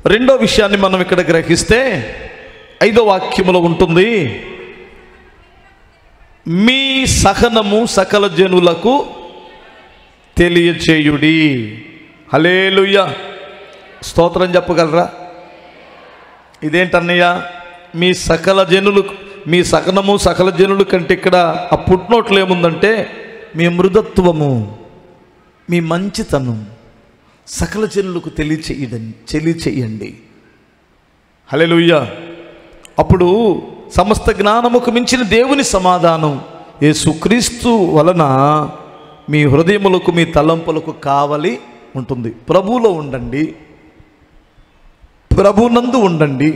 రెండో విషయాన్ని మనం ఇక్కడ గ్రహిస్తే ఐదో వాక్యములో ఉంటుంది మీ సహనము సకల జనులకు తెలియచేయుడి హలేలుయ్య స్తోత్రం చెప్పగలరా ఇదేంటన్నయ్య మీ సకల జనులు మీ సకనము సకల జనులు కంటే ఇక్కడ ఆ పుట్నోట్లు ఏముందంటే మీ మృదత్వము మీ మంచితనం సకల జనులకు తెలియచేయడం తెలియచేయండి హల్లెలూయా అప్పుడు సమస్త జ్ఞానముకు మించిన దేవుని సమాధానం యేసుక్రీస్తు వలన మీ హృదయములకు మీ తలంపులకు కావలి ఉంటుంది ప్రభువులో ఉండండి ప్రభునందు ఉండండి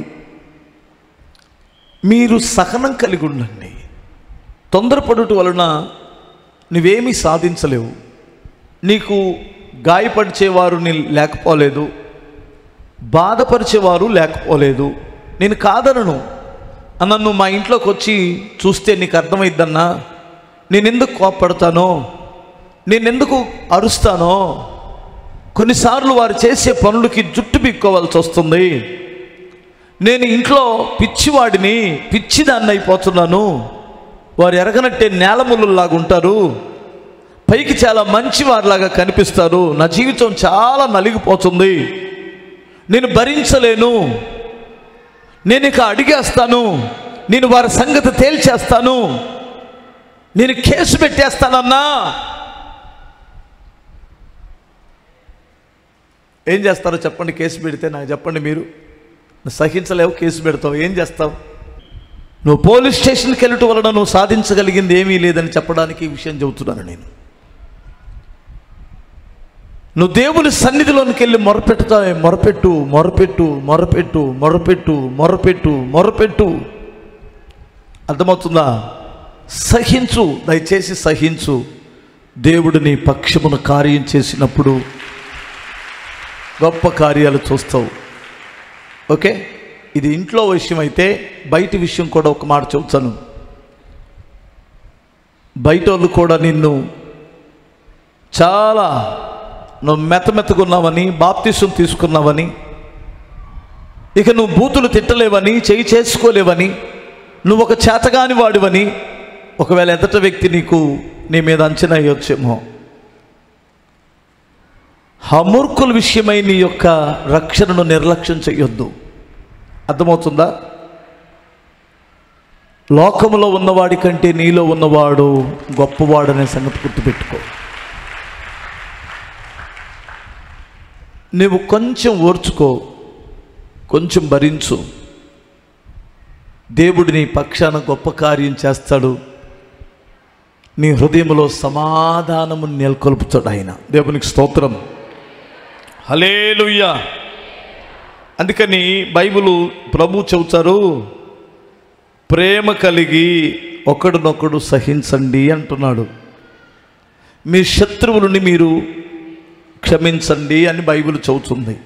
మీరు సహనం కలిగి ఉండండి తొందరపడుట వలన నువ్వేమీ సాధించలేవు నీకు గాయపరిచేవారు నీ లేకపోలేదు బాధపరిచేవారు లేకపోలేదు నేను కాదనను నన్ను మా ఇంట్లోకి వచ్చి చూస్తే నీకు అర్థమైద్దన్నా నేనెందుకు కోప్పడతానో నేనెందుకు అరుస్తానో కొన్నిసార్లు వారు చేసే పనులకి జుట్టు బిక్కోవాల్సి వస్తుంది నేను ఇంట్లో పిచ్చివాడిని పిచ్చిదాన్ని అయిపోతున్నాను వారు ఎరగనట్టే నేలములలాగా ఉంటారు పైకి చాలా మంచివారిలాగా కనిపిస్తారు నా జీవితం చాలా నలిగిపోతుంది నేను భరించలేను నేను ఇక అడిగేస్తాను నేను వారి సంగతి తేల్చేస్తాను నేను కేసు పెట్టేస్తానన్నా ఏం చేస్తారో చెప్పండి కేసు పెడితే నాకు చెప్పండి మీరు నువ్వు సహించలేవు కేసు పెడతావు ఏం చేస్తావు నువ్వు పోలీస్ స్టేషన్కి వెళ్ళటం వలన నువ్వు సాధించగలిగింది ఏమీ లేదని చెప్పడానికి ఈ విషయం చెబుతున్నాను నేను నువ్వు దేవుని సన్నిధిలోనికి వెళ్ళి మొరపెట్టుతా మొరపెట్టు మొరపెట్టు మొరపెట్టు మొరపెట్టు మొరపెట్టు మొరపెట్టు అర్థమవుతుందా సహించు దయచేసి సహించు దేవుడు నీ పక్షమును కార్యం చేసినప్పుడు గొప్ప కార్యాలు చూస్తావు ఓకే ఇది ఇంట్లో విషయం అయితే బయటి విషయం కూడా ఒక మాట చెబుతాను బయట వాళ్ళు కూడా నిన్ను చాలా నువ్వు మెత్తమెత్తకున్నావని బాప్తిసం తీసుకున్నావని ఇక నువ్వు బూతులు తిట్టలేవని చేయి చేసుకోలేవని నువ్వు ఒక చేతగాని వాడివని ఒకవేళ ఎదట వ్యక్తి నీకు నీ మీద అంచనా వేయొచ్చేమో హమూర్ఖుల విషయమై నీ యొక్క రక్షణను నిర్లక్ష్యం చేయొద్దు అర్థమవుతుందా లోకములో ఉన్నవాడి కంటే నీలో ఉన్నవాడు గొప్పవాడనే సంగతి గుర్తుపెట్టుకో నువ్వు కొంచెం ఓర్చుకో కొంచెం భరించు దేవుడు నీ పక్షాన గొప్ప కార్యం చేస్తాడు నీ హృదయంలో సమాధానము నెలకొల్పుతాడు ఆయన దేవునికి స్తోత్రం హలేలుయ్యా అందుకని బైబిలు ప్రభు చెబుతారు ప్రేమ కలిగి ఒకడినొకడు సహించండి అంటున్నాడు మీ శత్రువులని మీరు క్షమించండి అని బైబిల్ చెబుతుంది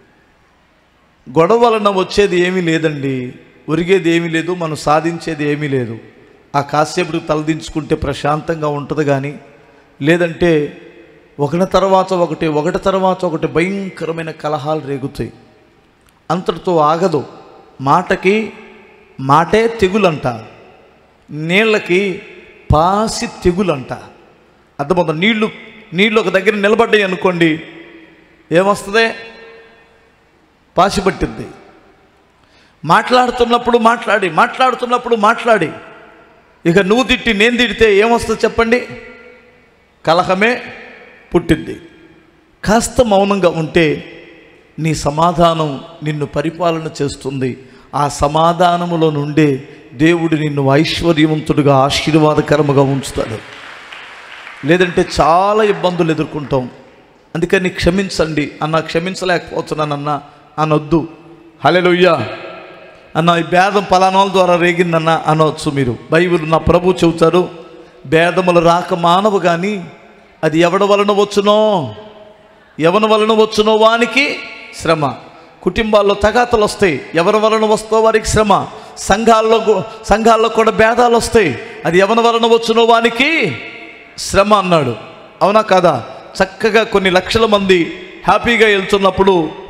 గొడవ వలన వచ్చేది ఏమీ లేదండి ఒరిగేది ఏమీ లేదు మనం సాధించేది ఏమీ లేదు ఆ కాసేపుడు తలదించుకుంటే ప్రశాంతంగా ఉంటుంది కానీ లేదంటే ఒకటి తర్వాత ఒకటి ఒకటి తర్వాత ఒకటి భయంకరమైన కలహాలు రేగుతాయి అంతటితో ఆగదు మాటకి మాటే తెగులంట నీళ్ళకి పాసి తెగులంట అర్థమవుతుంది నీళ్లు నీళ్ళు ఒక దగ్గర నిలబడ్డాయి అనుకోండి ఏమొస్తుంది పాసి పట్టింది మాట్లాడుతున్నప్పుడు మాట్లాడి మాట్లాడుతున్నప్పుడు మాట్లాడి ఇక నువ్వు తిట్టి నేను తిడితే ఏమొస్తుంది చెప్పండి కలహమే పుట్టింది కాస్త మౌనంగా ఉంటే నీ సమాధానం నిన్ను పరిపాలన చేస్తుంది ఆ సమాధానములో నుండే దేవుడు నిన్ను ఐశ్వర్యవంతుడిగా ఆశీర్వాదకరముగా ఉంచుతాడు లేదంటే చాలా ఇబ్బందులు ఎదుర్కొంటాం అందుకని క్షమించండి అన్న క్షమించలేకపోతున్నానన్న అనొద్దు హలెలుయ్యా అన్న ఈ భేదం పలానాల ద్వారా రేగిందన్న అనవచ్చు మీరు బైబిల్ నా ప్రభు చెబుతారు భేదములు రాక మానవు కానీ అది ఎవడి వలన వచ్చునో ఎవరి వలన వచ్చునో వానికి శ్రమ కుటుంబాల్లో తగాతలు వస్తాయి ఎవరి వలన వస్తో వారికి శ్రమ సంఘాల్లో గు- సంఘాల్లో కూడా భేదాలు వస్తాయి అది ఎవరి వలన వచ్చునో వానికి శ్రమ అన్నాడు అవునా కాదా చక్కగా కొన్ని లక్షల మంది హ్యాపీగా వెళ్తున్నప్పుడు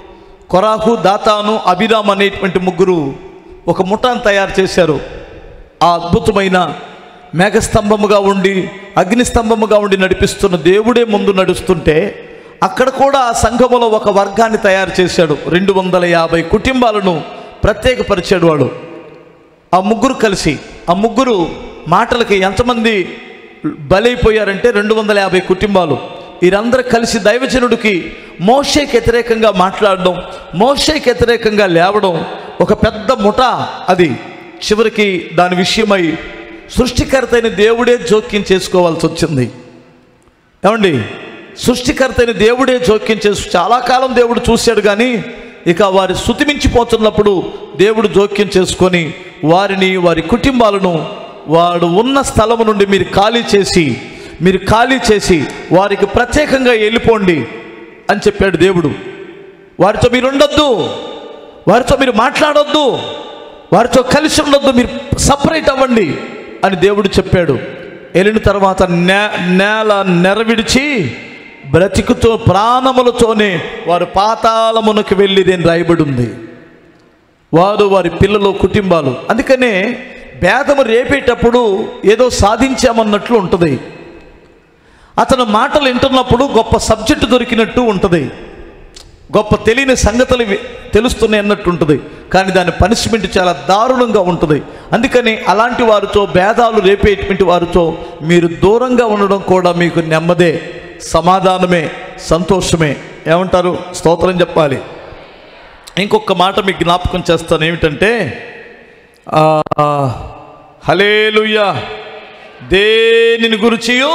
కొరాహు దాతాను అభిరామ్ అనేటువంటి ముగ్గురు ఒక ముఠాను తయారు చేశారు ఆ అద్భుతమైన మేఘస్తంభముగా ఉండి అగ్నిస్తంభముగా ఉండి నడిపిస్తున్న దేవుడే ముందు నడుస్తుంటే అక్కడ కూడా ఆ సంఘములో ఒక వర్గాన్ని తయారు చేశాడు రెండు వందల యాభై కుటుంబాలను ప్రత్యేకపరిచాడు వాడు ఆ ముగ్గురు కలిసి ఆ ముగ్గురు మాటలకి ఎంతమంది బలైపోయారంటే రెండు వందల యాభై కుటుంబాలు వీరందరూ కలిసి దైవజనుడికి మోషేకి వ్యతిరేకంగా మాట్లాడడం మోషేకి వ్యతిరేకంగా లేవడం ఒక పెద్ద ముఠ అది చివరికి దాని విషయమై సృష్టికర్త అయిన దేవుడే జోక్యం చేసుకోవాల్సి వచ్చింది ఏమండి సృష్టికర్త అయిన దేవుడే జోక్యం చేసు చాలా కాలం దేవుడు చూశాడు కానీ ఇక వారి శుతిమించిపోతున్నప్పుడు దేవుడు జోక్యం చేసుకొని వారిని వారి కుటుంబాలను వాడు ఉన్న స్థలము నుండి మీరు ఖాళీ చేసి మీరు ఖాళీ చేసి వారికి ప్రత్యేకంగా వెళ్ళిపోండి అని చెప్పాడు దేవుడు వారితో మీరు ఉండొద్దు వారితో మీరు మాట్లాడొద్దు వారితో కలిసి ఉండొద్దు మీరు సపరేట్ అవ్వండి అని దేవుడు చెప్పాడు వెళ్ళిన తర్వాత నే నేల నెరవిడిచి బ్రతికుతో ప్రాణములతోనే వారు పాతాళమునకు వెళ్ళిదేని రాయబడి ఉంది వారు వారి పిల్లలు కుటుంబాలు అందుకనే భేదము రేపేటప్పుడు ఏదో సాధించామన్నట్లు ఉంటుంది అతను మాటలు వింటున్నప్పుడు గొప్ప సబ్జెక్టు దొరికినట్టు ఉంటుంది గొప్ప తెలియని సంగతులు వి- తెలుస్తున్నాయి అన్నట్టు ఉంటుంది కానీ దాని పనిష్మెంట్ చాలా దారుణంగా ఉంటుంది అందుకని అలాంటి వారితో భేదాలు రేపేటువంటి వారితో మీరు దూరంగా ఉండడం కూడా మీకు నెమ్మదే సమాధానమే సంతోషమే ఏమంటారు స్తోత్రం చెప్పాలి ఇంకొక మాట మీకు జ్ఞాపకం చేస్తాను ఏమిటంటే ఆ, హలేలుయ్యా దేనిని గురిచియో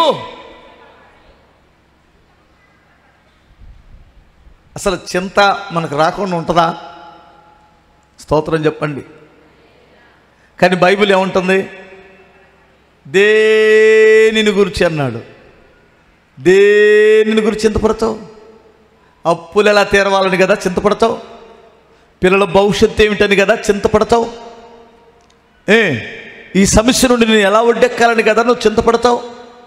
అసలు చింత మనకు రాకుండా ఉంటుందా స్తోత్రం చెప్పండి కానీ బైబిల్ ఏముంటుంది దేనిని గురించి అన్నాడు దేనిని గురించి చింతపడతావు అప్పులు ఎలా తీరవాలని కదా చింతపడతావు పిల్లల భవిష్యత్తు ఏమిటని కదా చింతపడతావు ఏ ఈ సమస్య నుండి నేను ఎలా ఒడ్డెక్కాలని కదా నువ్వు చింతపడతావు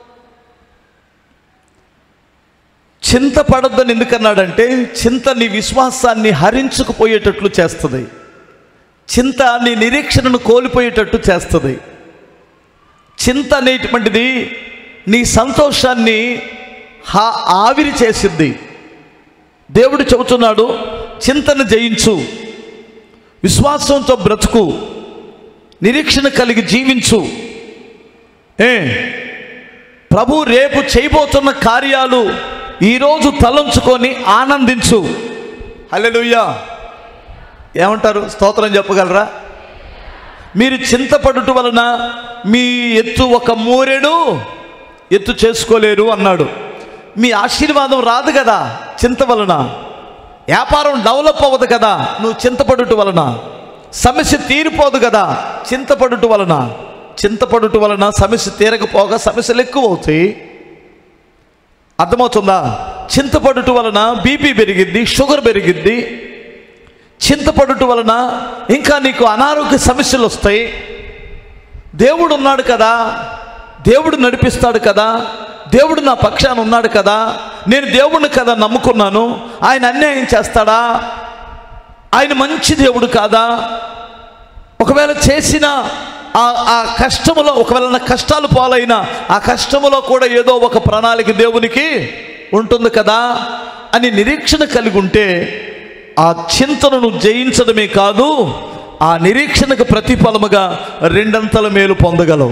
చింతపడద్దని ఎందుకన్నాడంటే చింత నీ విశ్వాసాన్ని హరించుకుపోయేటట్లు చేస్తుంది చింత నీ నిరీక్షణను కోల్పోయేటట్టు చేస్తుంది చింత అనేటువంటిది నీ సంతోషాన్ని హా ఆవిరి చేసింది దేవుడు చెబుతున్నాడు చింతను జయించు విశ్వాసంతో బ్రతుకు నిరీక్షణ కలిగి జీవించు ఏ ప్రభు రేపు చేయబోతున్న కార్యాలు ఈరోజు తలంచుకొని ఆనందించు హల్లెలూయా ఏమంటారు స్తోత్రం చెప్పగలరా మీరు చింతపడుట వలన మీ ఎత్తు ఒక మూరెడు ఎత్తు చేసుకోలేరు అన్నాడు మీ ఆశీర్వాదం రాదు కదా చింత వలన వ్యాపారం డెవలప్ అవ్వదు కదా నువ్వు చింతపడుట వలన సమస్య తీరిపోదు కదా చింతపడుట వలన చింతపడుట వలన సమస్య తీరకపోగా సమస్యలు ఎక్కువ అవుతాయి అర్థమవుతుందా చింతపడుట వలన బీపీ పెరిగిద్ది షుగర్ పెరిగిద్ది చింతపడుట వలన ఇంకా నీకు అనారోగ్య సమస్యలు వస్తాయి దేవుడు ఉన్నాడు కదా దేవుడు నడిపిస్తాడు కదా దేవుడు నా పక్షాన ఉన్నాడు కదా నేను దేవుడిని కదా నమ్ముకున్నాను ఆయన అన్యాయం చేస్తాడా ఆయన మంచి దేవుడు కాదా ఒకవేళ చేసిన ఆ ఆ కష్టములో ఒకవేళ నా కష్టాలు పాలైన ఆ కష్టములో కూడా ఏదో ఒక ప్రణాళిక దేవునికి ఉంటుంది కదా అని నిరీక్షణ కలిగి ఉంటే ఆ చింతనను జయించడమే కాదు ఆ నిరీక్షణకు ప్రతిఫలముగా రెండంతల మేలు పొందగలవు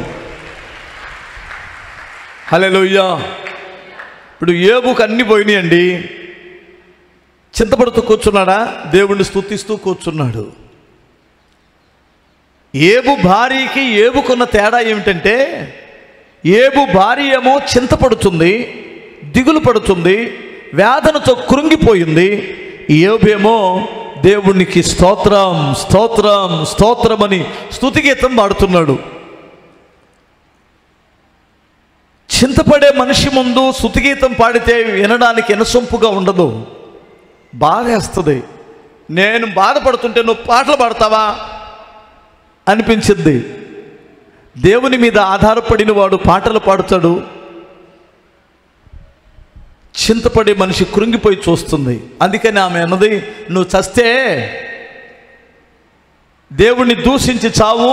హలోయ్యా ఇప్పుడు ఏబుకు అన్ని పోయినాయండి చింతపడుతూ కూర్చున్నాడా దేవుణ్ణి స్తుతిస్తూ కూర్చున్నాడు ఏబు భార్యకి ఏబుకున్న తేడా ఏమిటంటే ఏబు భార్య ఏమో చింతపడుతుంది దిగులు పడుతుంది వేదనతో కృంగిపోయింది ఏబేమో దేవునికి స్తోత్రం స్తోత్రం స్తోత్రం అని స్తుతిగీతం పాడుతున్నాడు చింతపడే మనిషి ముందు స్తుతిగీతం పాడితే వినడానికి ఎనసొంపుగా ఉండదు బాధేస్తుంది నేను బాధపడుతుంటే నువ్వు పాటలు పాడతావా అనిపించింది దేవుని మీద ఆధారపడిన వాడు పాటలు పాడుతాడు చింతపడే మనిషి కృంగిపోయి చూస్తుంది అందుకని ఆమె అన్నది నువ్వు చస్తే దేవుణ్ణి దూషించి చావు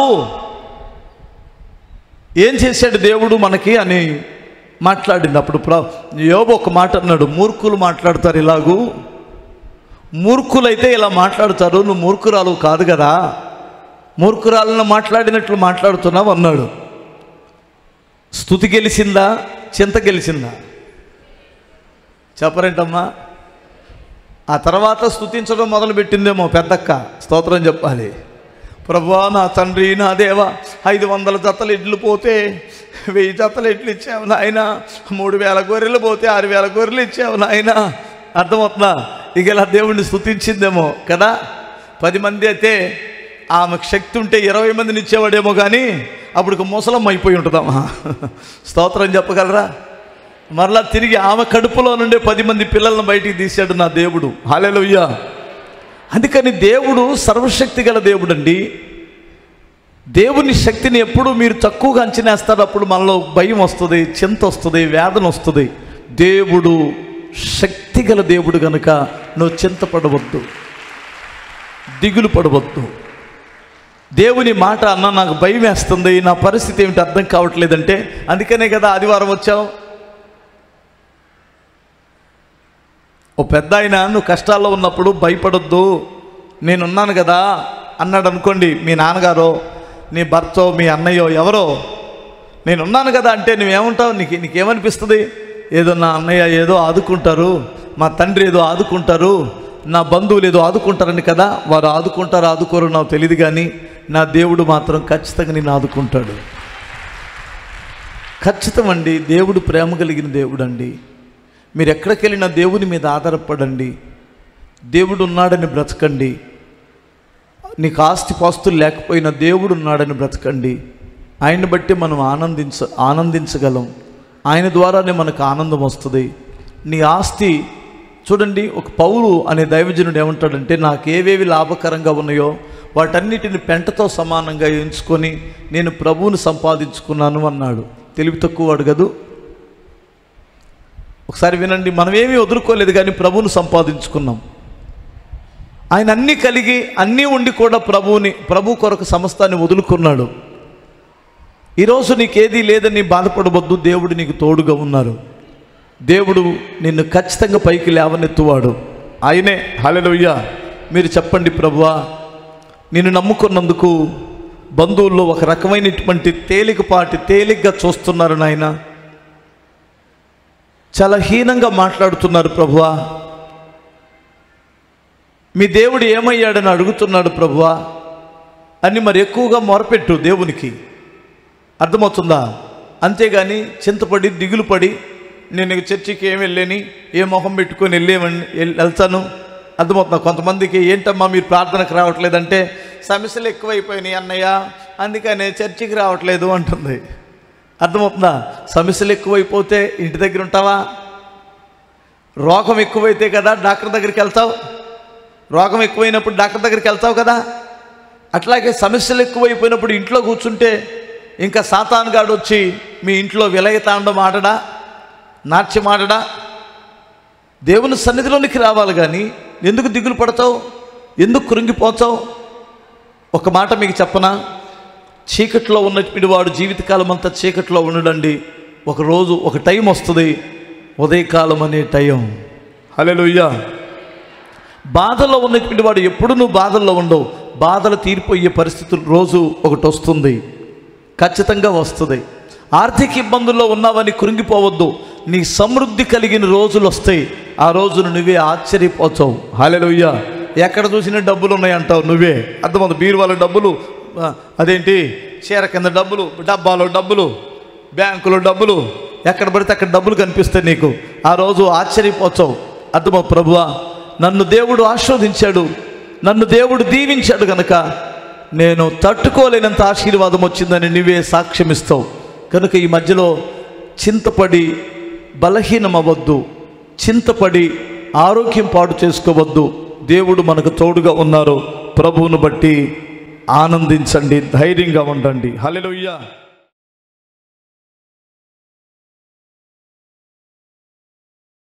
ఏం చేశాడు దేవుడు మనకి అని మాట్లాడింది అప్పుడు ప్ర యోబు ఒక మాట అన్నాడు మూర్ఖులు మాట్లాడతారు ఇలాగూ మూర్ఖులైతే ఇలా మాట్లాడతారు నువ్వు మూర్ఖురాలు కాదు కదా మూర్ఖురాలను మాట్లాడినట్లు మాట్లాడుతున్నావు అన్నాడు స్థుతి గెలిచిందా చింత గెలిచిందా చెప్పరేంటమ్మా ఆ తర్వాత స్థుతించడం మొదలుపెట్టిందేమో పెద్దక్క స్తోత్రం చెప్పాలి ప్రభువా నా తండ్రి నా దేవ ఐదు వందల జతలు ఇడ్లు పోతే వెయ్యి జతలు ఇడ్లు ఇచ్చావు నాయన మూడు వేల గొర్రెలు పోతే ఆరు వేల గొర్రెలు ఇచ్చావు నాయన అర్థమవుతుందా ఇక ఇలా దేవుణ్ణి స్థుతించిందేమో కదా పది మంది అయితే ఆమెకు శక్తి ఉంటే ఇరవై మందిని ఇచ్చేవాడేమో కానీ అప్పుడు ముసలమ్మ అయిపోయి ఉంటుందమ్మా స్తోత్రం చెప్పగలరా మరలా తిరిగి ఆమె కడుపులో నుండే పది మంది పిల్లలను బయటికి తీశాడు నా దేవుడు హాలెలుయ్యా అందుకని దేవుడు సర్వశక్తి గల దేవుడు అండి దేవుని శక్తిని ఎప్పుడు మీరు తక్కువగా అంచనేస్తారు అప్పుడు మనలో భయం వస్తుంది చింత వస్తుంది వేదన వస్తుంది దేవుడు శక్తి గల దేవుడు గనుక నువ్వు చింతపడవద్దు దిగులు పడవద్దు దేవుని మాట అన్న నాకు భయం వేస్తుంది నా పరిస్థితి ఏమిటి అర్థం కావట్లేదంటే అందుకనే కదా ఆదివారం వచ్చావు ఓ పెద్ద ఆయన నువ్వు కష్టాల్లో ఉన్నప్పుడు భయపడొద్దు నేనున్నాను కదా అన్నాడు అనుకోండి మీ నాన్నగారో నీ భర్తో మీ అన్నయ్యో ఎవరో నేనున్నాను కదా అంటే నువ్వేమంటావు నీకు నీకేమనిపిస్తుంది ఏదో నా అన్నయ్య ఏదో ఆదుకుంటారు మా తండ్రి ఏదో ఆదుకుంటారు నా బంధువులు ఏదో ఆదుకుంటారని కదా వారు ఆదుకుంటారు ఆదుకోరు నాకు తెలియదు కానీ నా దేవుడు మాత్రం ఖచ్చితంగా నేను ఆదుకుంటాడు ఖచ్చితం అండి దేవుడు ప్రేమ కలిగిన దేవుడు అండి మీరు ఎక్కడికి వెళ్ళినా దేవుని మీద ఆధారపడండి దేవుడు ఉన్నాడని బ్రతకండి నీకు ఆస్తి పాస్తులు లేకపోయినా దేవుడు ఉన్నాడని బ్రతకండి ఆయన్ని బట్టి మనం ఆనందించ ఆనందించగలం ఆయన ద్వారానే మనకు ఆనందం వస్తుంది నీ ఆస్తి చూడండి ఒక పౌరు అనే దైవజనుడు ఏమంటాడంటే నాకు ఏవేవి లాభకరంగా ఉన్నాయో వాటన్నిటిని పెంటతో సమానంగా ఎంచుకొని నేను ప్రభువుని సంపాదించుకున్నాను అన్నాడు తెలివి తక్కువ వాడు కదూ ఒకసారి వినండి మనం ఏమీ వదులుకోలేదు కానీ ప్రభువును సంపాదించుకున్నాం ఆయన అన్నీ కలిగి అన్నీ ఉండి కూడా ప్రభువుని ప్రభు కొరకు సమస్తాన్ని వదులుకున్నాడు ఈరోజు నీకేదీ లేదని బాధపడవద్దు దేవుడు నీకు తోడుగా ఉన్నారు దేవుడు నిన్ను ఖచ్చితంగా పైకి లేవనెత్తువాడు ఆయనే హలెలుయ్య మీరు చెప్పండి ప్రభువా నిన్ను నమ్ముకున్నందుకు బంధువుల్లో ఒక రకమైనటువంటి తేలికపాటి తేలిగ్గా చూస్తున్నారు నాయన చాలా హీనంగా మాట్లాడుతున్నారు ప్రభువా మీ దేవుడు ఏమయ్యాడని అడుగుతున్నాడు ప్రభువా అని మరి ఎక్కువగా మొరపెట్టు దేవునికి అర్థమవుతుందా అంతేగాని చింతపడి దిగులు పడి నేను ఇక చర్చికి ఏం వెళ్ళేని ఏ మొహం పెట్టుకొని వెళ్ళేమని వెళ్- వెళ్తాను అర్థమవుతుందా కొంతమందికి ఏంటమ్మా మీరు ప్రార్థనకు రావట్లేదంటే సమస్యలు ఎక్కువైపోయినాయి అన్నయ్య అందుకనే చర్చికి రావట్లేదు అంటుంది అర్థమవుతుందా సమస్యలు ఎక్కువైపోతే ఇంటి దగ్గర ఉంటావా రోగం ఎక్కువైతే కదా డాక్టర్ దగ్గరికి వెళ్తావు రోగం ఎక్కువైనప్పుడు డాక్టర్ దగ్గరికి వెళ్తావు కదా అట్లాగే సమస్యలు ఎక్కువైపోయినప్పుడు ఇంట్లో కూర్చుంటే ఇంకా సాతాన్ గాడు వచ్చి మీ ఇంట్లో విలయతాండం ఆడడా నాట్యం ఆడడా దేవుని సన్నిధిలోనికి రావాలి కానీ ఎందుకు దిగులు పడతావు ఎందుకు కృంగిపోతావు ఒక మాట మీకు చెప్పనా చీకట్లో ఉన్నటువంటి వాడు జీవితకాలం అంతా చీకట్లో ఉండడండి ఒక రోజు ఒక టైం వస్తుంది ఉదయకాలం అనే టైం హల్లెలూయా బాధల్లో ఉన్నటువంటి వాడు ఎప్పుడు నువ్వు బాధల్లో ఉండవు బాధలు తీరిపోయే పరిస్థితులు రోజు ఒకటి వస్తుంది ఖచ్చితంగా వస్తుంది ఆర్థిక ఇబ్బందుల్లో ఉన్నావని కృంగిపోవద్దు నీ సమృద్ధి కలిగిన రోజులు వస్తాయి ఆ రోజును నువ్వే ఆశ్చర్యపోతావు హాలెలుయ్య ఎక్కడ చూసినా డబ్బులు ఉన్నాయంటావు నువ్వే అర్థమవుతుంది బీరువాల డబ్బులు ఆ, అదేంటి చీర కింద డబ్బులు డబ్బాలో డబ్బులు బ్యాంకులో డబ్బులు ఎక్కడ పడితే అక్కడ డబ్బులు కనిపిస్తాయి నీకు ఆ రోజు ఆశ్చర్యపోతావు అర్థమవు ప్రభువా నన్ను దేవుడు ఆస్వాదించాడు నన్ను దేవుడు దీవించాడు కనుక నేను తట్టుకోలేనంత ఆశీర్వాదం వచ్చిందని నువ్వే సాక్ష్యమిస్తావు కనుక ఈ మధ్యలో చింతపడి బలహీనమవ్వద్దు చింతపడి ఆరోగ్యం పాడు చేసుకోవద్దు దేవుడు మనకు తోడుగా ఉన్నారు ప్రభువును బట్టి ఆనందించండి ధైర్యంగా ఉండండి హల్లెలూయా